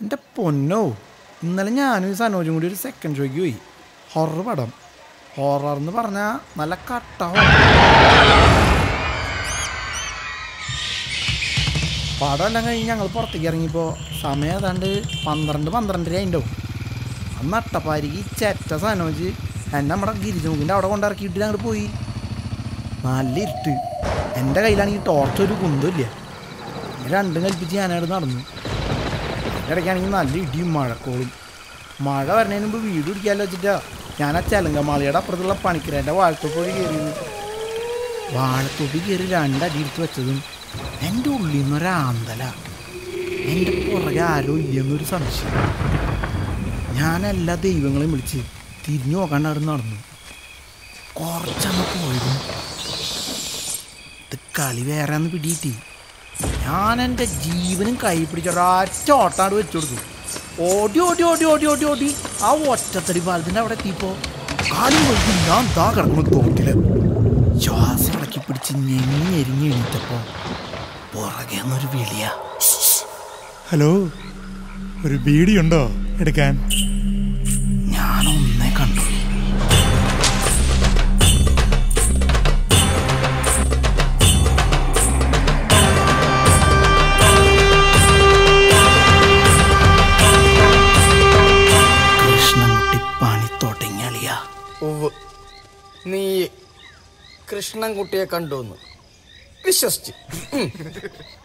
എൻ്റെ പൊന്നോ ഇന്നലെ ഞാനും ഈ സനോജും കൂടി ഒരു സെക്കൻഡ് ഷോയ്ക്ക് പോയി ഹൊറർ പടം ഹൊറർ എന്ന് പറഞ്ഞാൽ നല്ല കട്ട horror. പടം എല്ലാം കഴിഞ്ഞ് ഞങ്ങൾ പുറത്തേക്ക് ഇറങ്ങിയപ്പോൾ സമയം ഏതാണ്ട് പന്ത്രണ്ട് പന്ത്രണ്ടര ഉണ്ടാവും അന്ന് അട്ടപ്പാരിക്ക് ഈ ചെറ്റ സനോജ് എന്നെ നമ്മുടെ ഗിരിജമുഖിൻ്റെ അവിടെ കൊണ്ടിറക്കിയിട്ട് ഞങ്ങൾ പോയി നല്ല ഇരുട്ട് എൻ്റെ കയ്യിലാണെങ്കിൽ ടോർച്ച് ഒരു കുന്തമില്ല രണ്ടും കൽപ്പിച്ച് ഞാനവിടെ നടന്നു അതിൻ്റെ ഇടയ്ക്കാണെങ്കിൽ നല്ല ഇടിയും മഴക്കോളും മഴ വരുന്നതിന് മുമ്പ് വീട് പിടിക്കാമല്ലോ വെച്ചിട്ടാ ഞാൻ ആ ചെലങ്കമാളിയുടെ അപ്പുറത്തുള്ള പണിക്കരേൻ്റെ വാഴത്തോപ്പ് കയറി വാഴത്തോപ്പി കയറി രണ്ടടി എടുത്ത് വെച്ചതും എൻ്റെ ഉള്ളിൽ നിന്നൊരാന്തല എൻ്റെ പുറകെ ആരോ ഇല്ലെന്നൊരു സംശയം ഞാൻ എല്ലാ ദൈവങ്ങളെയും വിളിച്ച് തിരിഞ്ഞു നോക്കാണ്ട് അവിടെ നടന്നു കുറച്ചങ്ങ് പോയതും ഇത് കളി വേറെ ഒന്ന് പിടിയിട്ടി ഞാൻ എൻ്റെ ജീവനും കൈ പിടിച്ചൊരൊറ്റ ഓട്ടാട് വെച്ചു കൊടുത്തു ഓടി ഓടി ഓടി ഓടി ഓടി ഓടി ആ ഒറ്റത്തടി പാലത്തിൻ്റെ അവിടെ എത്തിയപ്പോ കാലും പോയി ഞാൻ താ കിടക്കുന്നു തോട്ടില് ശ്വാസം ഇളക്കി പിടിച്ച് ഞെങ്ങി എരിഞ്ഞ് എണീറ്റപ്പോ പുറകെ ഒരു വിളിയാ ഹലോ ഒരു ബീഡിയുണ്ടോ എടുക്കാൻ ഞാൻ ഒന്നേ കണ്ടു കൃഷ്ണൻകുട്ടി പണിത്തോട്ടിങ്ങളിയ ഉവ് നീ കൃഷ്ണൻകുട്ടിയെ കണ്ടുവന്നു വിശ്വസിച്ച് ഉം.